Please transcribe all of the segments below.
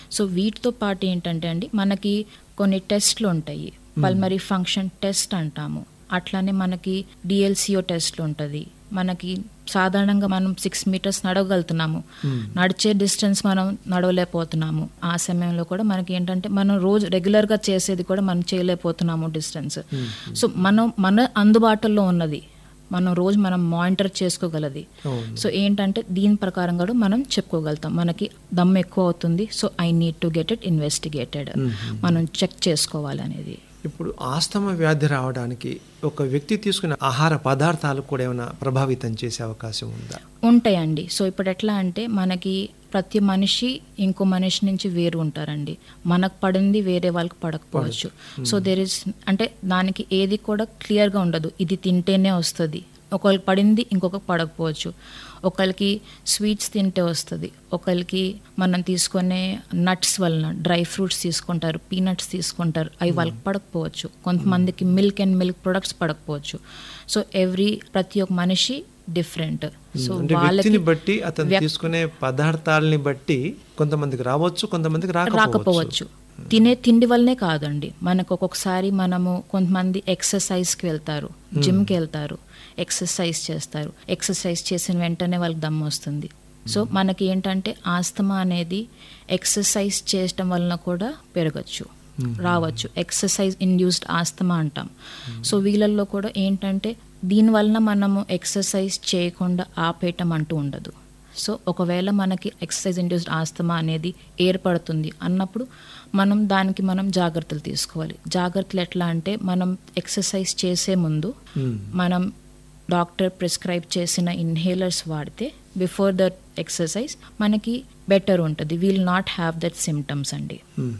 So వీటితో పాటు ఏంటంటే అండి మనకి కొన్ని టెస్ట్లు ఉంటాయి పల్మరీ ఫంక్షన్ టెస్ట్ అంటాము అట్లానే మనకి డిఎల్సిఓ టెస్ట్లు ఉంటుంది మనకి సాధారణంగా మనం సిక్స్ మీటర్స్ నడవగలుగుతున్నాము నడిచే డిస్టెన్స్ మనం నడవలేకపోతున్నాము ఆ సమయంలో కూడా మనకి ఏంటంటే మనం రోజు రెగ్యులర్గా చేసేది కూడా మనం చేయలేకపోతున్నాము డిస్టెన్స్ సో మనం మన అందుబాటులో ఉన్నది మనం రోజు మనం మానిటర్ చేసుకోగలది అవును. సో ఏంటంటే దీని ప్రకారం కూడా మనం చెప్పుకోగలుగుతాం మనకి దమ్ ఎక్కువ అవుతుంది so I need to get it investigated మనం చెక్ చేసుకోవాలి అనేది ఇప్పుడు ఆస్తమా వ్యాధి రావడానికి ఒక వ్యక్తి తీసుకునే ఆహార పదార్థాలు కూడా ఏమైనా ప్రభావితం చేసే అవకాశం ఉందా ఉంటాయండి సో ఇప్పుడు ఎట్లా అంటే మనకి ప్రతి మనిషి ఇంకో మనిషి నుంచి వేరు ఉంటారండి మనకు పడింది వేరే వాళ్ళకి పడకపోవచ్చు సో దేర్ ఇస్ అంటే దానికి ఏది కూడా క్లియర్గా ఉండదు ఇది తింటేనే వస్తుంది ఒకరికి పడింది ఇంకొకరికి పడకపోవచ్చు ఒకరికి స్వీట్స్ తింటే వస్తుంది ఒకరికి మనం తీసుకునే నట్స్ వలన డ్రై ఫ్రూట్స్ తీసుకుంటారు పీనట్స్ తీసుకుంటారు అవి వాళ్ళకి పడకపోవచ్చు కొంతమందికి మిల్క్ అండ్ మిల్క్ ప్రొడక్ట్స్ పడకపోవచ్చు సో ఎవ్రీ ప్రతి ఒక్క మనిషి డిఫరెంట్ సో అంటే వాళ్ళకి వ్యక్తిని బట్టి అతను వ్యక్- తీసుకునే పదార్థాలని బట్టి కొంతమందికి రావచ్చు కొంతమందికి రాకపోవచ్చు రాకపోవచ్చు తినే తిండి వల్లనే కాదండి మనకు ఒక్కొక్కసారి మనము కొంతమంది ఎక్సర్సైజ్కి వెళ్తారు జిమ్కి వెళ్తారు ఎక్సర్సైజ్ చేస్తారు ఎక్సర్సైజ్ చేసిన వెంటనే వాళ్ళకి దమ్ము వస్తుంది సో మనకి ఏంటంటే ఆస్తమా అనేది ఎక్సర్సైజ్ చేయటం వలన కూడా పెరగచ్చు రావచ్చు ఎక్సర్సైజ్ ఇండ్యూస్డ్ ఆస్తమా అంటాం సో వీళ్ళల్లో కూడా ఏంటంటే దీని వలన మనము ఎక్సర్సైజ్ చేయకుండా ఆపేయటం అంటూ ఉండదు సో ఒకవేళ మనకి ఎక్సర్సైజ్ ఇండ్యూస్డ్ ఆస్తమా అనేది ఏర్పడుతుంది అన్నప్పుడు మనం దానికి మనం జాగ్రత్తలు తీసుకోవాలి జాగ్రత్తలు ఎట్లా అంటే మనం ఎక్సర్సైజ్ చేసే ముందు మనం డాక్టర్ ప్రిస్క్రైబ్ చేసిన ఇన్హేలర్స్ వాడితే బిఫోర్ దట్ ఎక్సర్సైజ్ మనకి బెటర్ ఉంటుంది we'll not have that symptoms అండి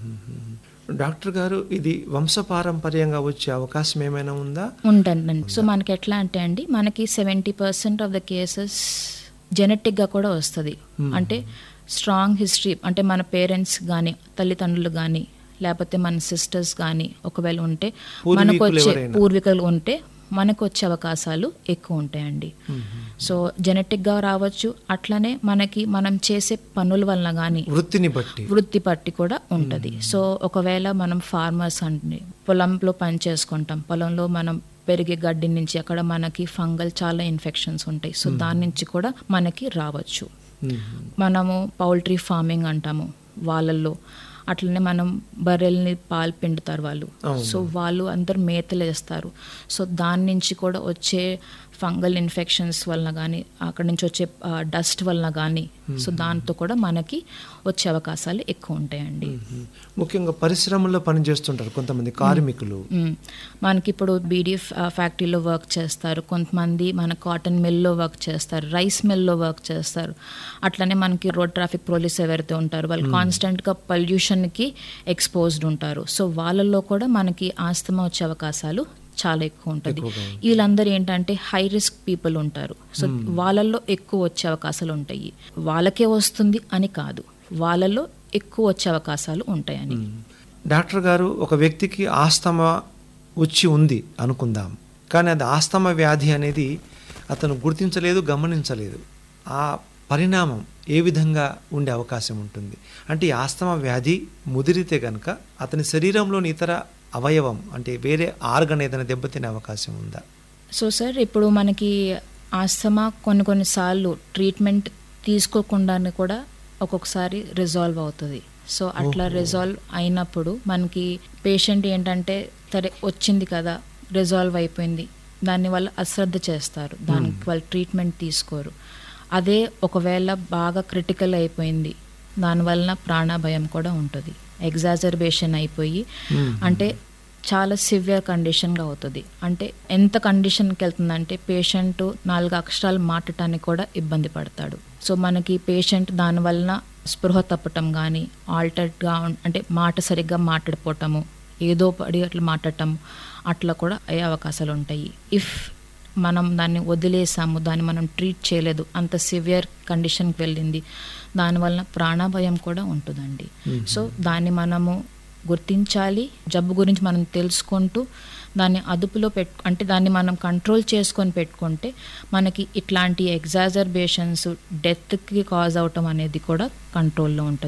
మ్మ్. డాక్టర్ గారు ఇది వంశపారంపర్యంగా వచ్చే అవకాశం ఏమైనా ఉందా ఉంటుందండి సో మనకి ఎట్లా అంటే అండి మనకి seventy percent of the cases జెనెటిక్గా కూడా వస్తుంది అంటే స్ట్రాంగ్ హిస్టరీ అంటే మన పేరెంట్స్ కానీ తల్లిదండ్రులు కానీ లేకపోతే మన సిస్టర్స్ కానీ ఒకవేళ ఉంటే మనకు పూర్వీకులు వచ్చే ఎవరైనా? పూర్వీకులు ఉంటే మనకు వచ్చే అవకాశాలు ఎక్కువ ఉంటాయండి సో జెనెటిక్గా రావచ్చు అట్లనే మనకి మనం చేసే పనుల వలన కానీ వృత్తిని బట్టి వృత్తి పట్టి కూడా ఉంటుంది సో ఒకవేళ మనం ఫార్మర్స్ అంటే పొలంలో పని చేసుకుంటాం పొలంలో మనం పెరిగే గడ్డి నుంచి అక్కడ మనకి ఫంగల్ చాలా ఇన్ఫెక్షన్స్ ఉంటాయి సో దాని నుంచి కూడా మనకి రావచ్చు మ్మ్. మనము పౌల్ట్రీ ఫార్మింగ్ అంటాము వాళ్ళల్లో అట్లనే మనం బర్రెల్ని పాలు పిండుతారు వాళ్ళు అవును. సో వాళ్ళు అందరు మేతలు వేస్తారు సో దాని నుంచి కూడా వచ్చే ఫంగల్ ఇన్ఫెక్షన్స్ వలన కానీ అక్కడ నుంచి వచ్చే డస్ట్ వలన కానీ సో దాంతో కూడా మనకి వచ్చే అవకాశాలు ఎక్కువ ఉంటాయండి మ్మ్. ముఖ్యంగా పరిశ్రమల్లో పనిచేస్తుంటారు కొంతమంది కార్మికులు మ్మ్. మనకి ఇప్పుడు బీడీ ఫ్యాక్టరీలో వర్క్ చేస్తారు కొంతమంది మన కాటన్ మిల్లో వర్క్ చేస్తారు రైస్ మిల్లో వర్క్ చేస్తారు అట్లనే మనకి రోడ్ ట్రాఫిక్ పోలీస్ ఎవరైతే ఉంటారో వాళ్ళు కాన్స్టెంట్గా పొల్యూషన్కి ఎక్స్పోజ్డ్ ఉంటారు సో వాళ్ళల్లో కూడా మనకి ఆస్తమా వచ్చే అవకాశాలు చాలా ఎక్కువ ఉంటుంది ఎక్కువగా ఉంటుంది. వీళ్ళందరూ ఏంటంటే హై రిస్క్ పీపుల్ ఉంటారు సో వాళ్ళల్లో ఎక్కువ వచ్చే అవకాశాలు ఉంటాయి వాళ్ళకే వస్తుంది అని కాదు వాళ్ళలో ఎక్కువ వచ్చే అవకాశాలు ఉంటాయని డాక్టర్ గారు ఒక వ్యక్తికి ఆస్తమా వచ్చి ఉంది అనుకుందాం కానీ అది ఆస్తమా వ్యాధి అనేది అతను గుర్తించలేదు గమనించలేదు ఆ పరిణామం ఏ విధంగా ఉండే అవకాశం ఉంటుంది అంటే ఈ ఆస్తమా వ్యాధి ముదిరితే కనుక అతని శరీరంలోని ఇతర అవయవం అంటే వేరే ఆర్గన్ ఏదైనా దెబ్బతినే అవకాశం ఉందా సో సార్ ఇప్పుడు మనకి ఆస్తమా కొన్ని కొన్నిసార్లు ట్రీట్మెంట్ తీసుకోకుండానే కూడా ఒక్కొక్కసారి రిజాల్వ్ అవుతుంది సో అట్లా రిజాల్వ్ అయినప్పుడు మనకి పేషెంట్ ఏంటంటే సరే వచ్చింది కదా రిజాల్వ్ అయిపోయింది దానివల్ల అశ్రద్ధ చేస్తారు దానికి వాళ్ళు ట్రీట్మెంట్ తీసుకోరు అదే ఒకవేళ బాగా క్రిటికల్ అయిపోయింది దానివలన ప్రాణభయం కూడా ఉంటుంది ఎగ్జాజర్బేషన్ అయిపోయి అంటే చాలా సివియర్ కండిషన్గా అవుతుంది అంటే ఎంత కండిషన్కి వెళ్తుందంటే పేషెంట్ నాలుగు అక్షరాలు మాట్లాడటానికి కూడా ఇబ్బంది పడతాడు సో మనకి పేషెంట్ దానివలన స్పృహ తప్పటం కానీ ఆల్టర్డ్గా అంటే మాట సరిగ్గా మాట్లాడిపోవటము ఏదో పడి అట్లా మాట్లాడటం అట్లా కూడా అయ్యే అవకాశాలు ఉంటాయి ఇఫ్ మనం దాన్ని వదిలేసాము దాన్ని మనం ట్రీట్ చేయలేదు అంత సివియర్ కండిషన్కి వెళ్ళింది దానివలన ప్రాణభయం కూడా ఉంటుందండి సో దాన్ని మనము గుర్తించాలి జబ్బు గురించి మనం తెలుసుకుంటూ దాన్ని అదుపులో పెట్టు అంటే దాన్ని మనం కంట్రోల్ చేసుకొని పెట్టుకుంటే మనకి ఇట్లాంటి ఎగ్జాజర్బేషన్స్ డెత్కి కాజ్ అవటం అనేది కూడా కంట్రోల్లో ఉంటుంది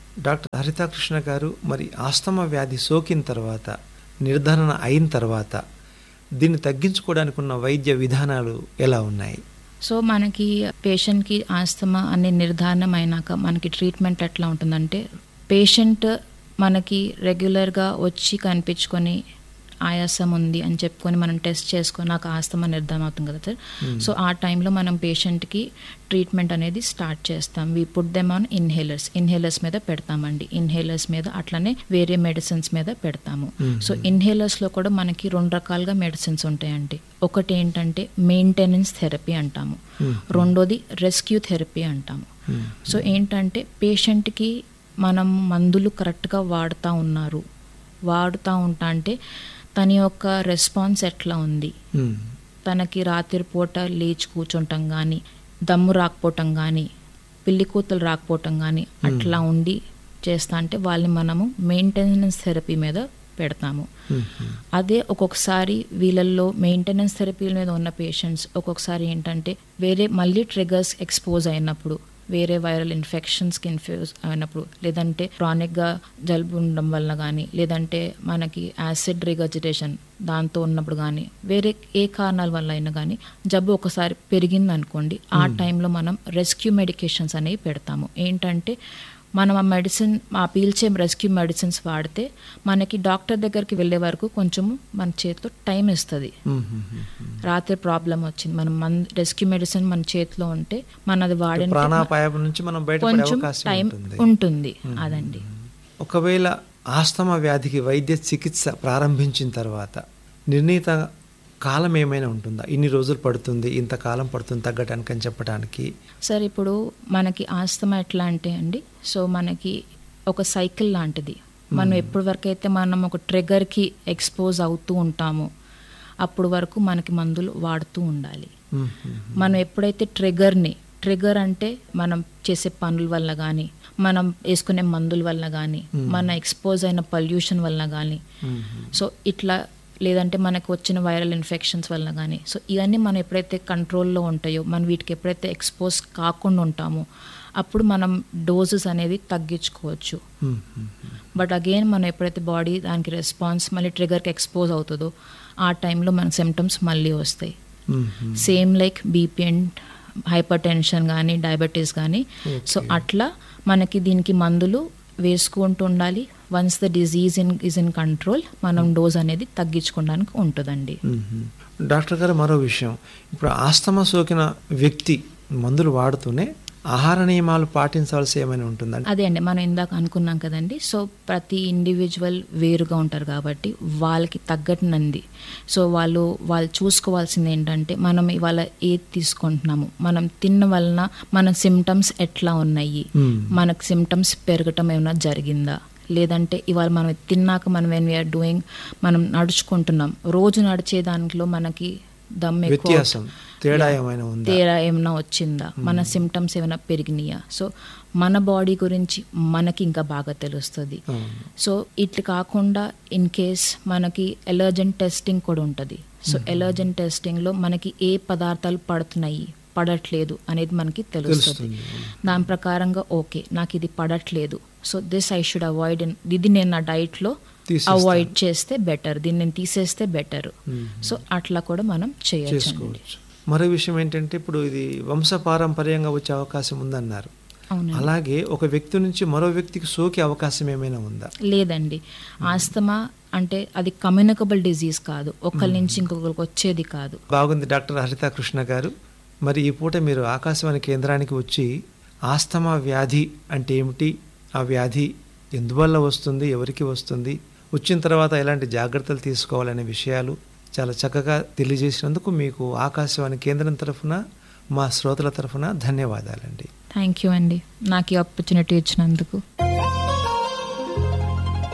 డాక్టర్ హరితాకృష్ణ గారు మరి ఆస్తమా వ్యాధి సోకిన తర్వాత నిర్ధారణ అయిన తర్వాత దీన్ని తగ్గించుకోవడానికి ఉన్న వైద్య విధానాలు ఎలా ఉన్నాయి సో మనకి పేషెంట్కి ఆస్తమా అనే నిర్ధారణ అయినాక మనకి ట్రీట్మెంట్ ఎట్లా ఉంటుందంటే పేషెంట్ మనకి రెగ్యులర్గా వచ్చి కనిపించుకొని ఆయాసం ఉంది అని చెప్పుకొని మనం టెస్ట్ చేసుకొని నాకు ఆస్తమా నిర్ధారణ అవుతుంది కదా సార్ సో ఆ టైంలో మనం పేషెంట్కి ట్రీట్మెంట్ అనేది స్టార్ట్ చేస్తాం we put them on inhalers inhalers మీద పెడతామండి ఇన్హేలర్స్ మీద అట్లనే వేరే మెడిసిన్స్ మీద పెడతాము సో ఇన్హేలర్స్లో కూడా మనకి రెండు రకాలుగా మెడిసిన్స్ ఉంటాయండి ఒకటి ఏంటంటే మెయింటెనెన్స్ థెరపీ అంటాము రెండోది రెస్క్యూ థెరపీ అంటాము సో ఏంటంటే పేషెంట్కి మనం మందులు కరెక్ట్గా వాడుతూ ఉన్నారు వాడుతూ ఉంటా అంటే తన యొక్క రెస్పాన్స్ ఎట్లా ఉంది మ్మ్. తనకి రాత్రిపూట లేచి కూర్చుంటాం కానీ దమ్ము రాకపోవటం కానీ పిల్లి కూతులు రాకపోవటం కానీ అట్లా ఉండి చేస్తా అంటే వాళ్ళని మనము మెయింటెనెన్స్ థెరపీ మీద పెడతాము మ్మ్. అదే ఒక్కొక్కసారి వీళ్ళల్లో మెయింటెనెన్స్ థెరపీ మీద ఉన్న పేషెంట్స్ ఒక్కొక్కసారి ఏంటంటే వేరే మళ్ళీ ట్రిగర్స్ ఎక్స్పోజ్ అయినప్పుడు వేరే వైరల్ ఇన్ఫెక్షన్స్కి ఇన్ఫ్యూజ్ అయినప్పుడు లేదంటే క్రానిక్గా జలుబు ఉండడం వల్ల కానీ లేదంటే మనకి యాసిడ్ రిగజిటేషన్ దాంతో ఉన్నప్పుడు కానీ వేరే ఏ కారణాల వల్ల అయినా కానీ జబ్బు ఒకసారి పెరిగింది అనుకోండి ఆ టైంలో మనం రెస్క్యూ మెడికేషన్స్ అనేవి పెడతాము ఏంటంటే మనం ఆ మెడిసిన్ ఆ పీల్చే రెస్క్యూ మెడిసిన్స్ వాడితే మనకి డాక్టర్ దగ్గరికి వెళ్ళే వరకు కొంచెము మన చేతిలో టైం ఇస్తుంది మ్మ్. మ్మ్. రాత్రి ప్రాబ్లం వచ్చింది మనం మన రెస్క్యూ మెడిసిన్ మన చేతిలో ఉంటే మన అది వాడిన ప్రాణాపాయం నుంచి మనం బయటపడే కొంచెం అవకాశం టైం ఉంటుంది ఉంటుంది అదండి ఒకవేళ ఆస్తమా వ్యాధికి వైద్య చికిత్స ప్రారంభించిన తర్వాత నిర్ణీత కాలం ఏమైనా ఉంటుందా ఇన్ని రోజులు పడుతుంది ఇంత కాలం పడుతుంది తగ్గటానికి అని చెప్పడానికి సార్ ఇప్పుడు మనకి ఆస్తమా ఎట్లా అంటే అండి సో మనకి ఒక సైకిల్ లాంటిది మనం ఎప్పటి వరకు అయితే మనం ఒక ట్రిగర్కి ఎక్స్పోజ్ అవుతూ ఉంటామో అప్పుడు వరకు మనకి మందులు వాడుతూ ఉండాలి మ్మ్. మ్మ్. మనం ఎప్పుడైతే ట్రిగర్ని ట్రిగర్ అంటే మనం చేసే పనుల వల్ల కానీ మనం వేసుకునే మందుల వల్ల కానీ మన ఎక్స్పోజ్ అయిన పొల్యూషన్ వల్ల కానీ మ్మ్. సో ఇట్లా లేదంటే మనకు వచ్చిన వైరల్ ఇన్ఫెక్షన్స్ వల్ల కానీ సో ఇవన్నీ మనం ఎప్పుడైతే కంట్రోల్లో ఉంటాయో మనం వీటికి ఎప్పుడైతే ఎక్స్పోజ్ కాకుండా ఉంటామో అప్పుడు మనం డోసెస్ అనేది తగ్గించుకోవచ్చు మ్మ్. మ్మ్. బట్ అగైన్ మనం ఎప్పుడైతే బాడీ దానికి రెస్పాన్స్ మళ్ళీ ట్రిగర్కి ఎక్స్పోజ్ అవుతుందో ఆ టైంలో మనకు సిమ్టమ్స్ మళ్ళీ వస్తాయి మ్మ్. మ్మ్. Same like BP and hypertension కానీ డయాబెటీస్ కానీ సో అట్లా మనకి దీనికి మందులు వేసుకుంటూ ఉండాలి once the disease in is in control మనం డోస్ అనేది తగ్గించుకోవడానికి ఉంటుందండి మ్మ్. డాక్టర్ గారు మరో విషయం ఇప్పుడు ఆస్తమా సోకిన వ్యక్తి మందులు వాడుతూనే ఆహార నియమాలు పాటించాల్సి ఏమైనా ఉంటుందండి అదే అండి మనం ఇందాక అనుకున్నాం కదండి సో ప్రతి ఇండివిజువల్ వేరుగా ఉంటారు కాబట్టి వాళ్ళకి తగ్గట్నంది సో వాళ్ళు వాళ్ళు చూసుకోవాల్సింది ఏంటంటే మనం ఇవాళ ఏది తీసుకుంటున్నాము మనం తిన్న వలన మన సిమ్టమ్స్ ఎట్లా ఉన్నాయి మ్మ్. మనకు సిమ్టమ్స్ పెరగటం ఏమైనా జరిగిందా లేదంటే ఇవాళ మనం తిన్నాక మనం వెన్ వీఆర్ డూయింగ్ మనం నడుచుకుంటున్నాం రోజు నడిచే దాంట్లో మనకి దమ్ ఎక్కువ వ్యత్యాసం తేడా ఏమైనా ఉందా తేడా ఏమైనా వచ్చిందా మన సిమ్టమ్స్ ఏమైనా పెరిగినాయా సో మన బాడీ గురించి మనకి ఇంకా బాగా తెలుస్తుంది అవును. సో ఇట్లా కాకుండా ఇన్ కేస్ మనకి ఎలర్జెన్ టెస్టింగ్ కూడా ఉంటుంది సో ఎలర్జెన్ టెస్టింగ్లో మనకి ఏ పదార్థాలు పడుతున్నాయి పడట్లేదు అనేది మనకి తెలుస్తుంది తెలుస్తుంది. దాని ప్రకారంగా ఓకే నాకు ఇది పడట్లేదు so this I should avoid ఇది నేను నా డైట్లో తీసేస్తాను. అవాయిడ్ చేస్తే బెటర్ దీన్ని నేను తీసేస్తే బెటర్ మ్మ్. సో అట్లా కూడా మనం చేయొచ్చు చేసుకోవచ్చు మరో విషయం ఏంటంటే ఇప్పుడు ఇది వంశపారంపర్యంగా వచ్చే అవకాశం ఉందన్నారు అవునండి అలాగే ఒక వ్యక్తి నుంచి మరో వ్యక్తికి సోకే అవకాశం ఏమైనా ఉందా లేదండి ఆస్తమా అంటే అది కమ్యూనికబుల్ డిజీజ్ కాదు ఒకరి నుంచి ఇంకొకరికి వచ్చేది కాదు బాగుంది డాక్టర్ హరిత కృష్ణ గారు మరి ఈ పూట మీరు ఆకాశవాణి కేంద్రానికి వచ్చి ఆస్తమా వ్యాధి అంటే ఏమిటి ఆ వ్యాధి ఎందువల్ల వస్తుంది ఎవరికి వస్తుంది వచ్చిన తర్వాత ఎలాంటి జాగ్రత్తలు తీసుకోవాలనే విషయాలు చాలా చక్కగా తెలియజేసినందుకు మీకు ఆకాశవాణి కేంద్రం తరఫున మా శ్రోతల తరఫున ధన్యవాదాలండి థ్యాంక్ యూ అండి నాకు ఈ ఆపర్చునిటీ ఇచ్చినందుకు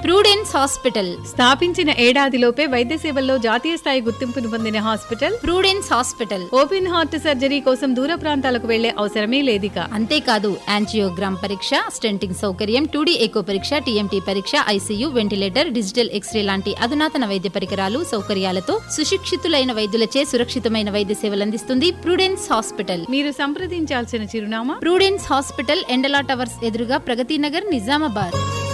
ప్రూడెన్స్ హాస్పిటల్ స్థాపించిన ఏడాదిలోపే వైద్య సేవల్లో జాతీయ స్థాయి గుర్తింపును పొందిన hospital Prudence hospital open heart surgery కోసం దూర ప్రాంతాలకు వెళ్లే అవసరమే లేదిక అంతేకాదు యాంజియోగ్రామ్ పరీక్ష స్టెంటింగ్ సౌకర్యం టూడీ ఎకో పరీక్ష టీఎంటీ పరీక్ష ఐసీయూ వెంటిలేటర్ డిజిటల్ ఎక్స్రే లాంటి అధునాతన వైద్య పరికరాలు సౌకర్యాలతో సుశిక్షితులైన వైద్యులచే సురక్షితమైన వైద్య సేవలు అందిస్తుంది ప్రూడెన్స్ హాస్పిటల్ మీరు సంప్రదించాల్సిన చిరునామా ప్రూడెన్స్ హాస్పిటల్ ఎండలా టవర్స్ ఎదురుగా ప్రగతి నగర్ నిజామాబాద్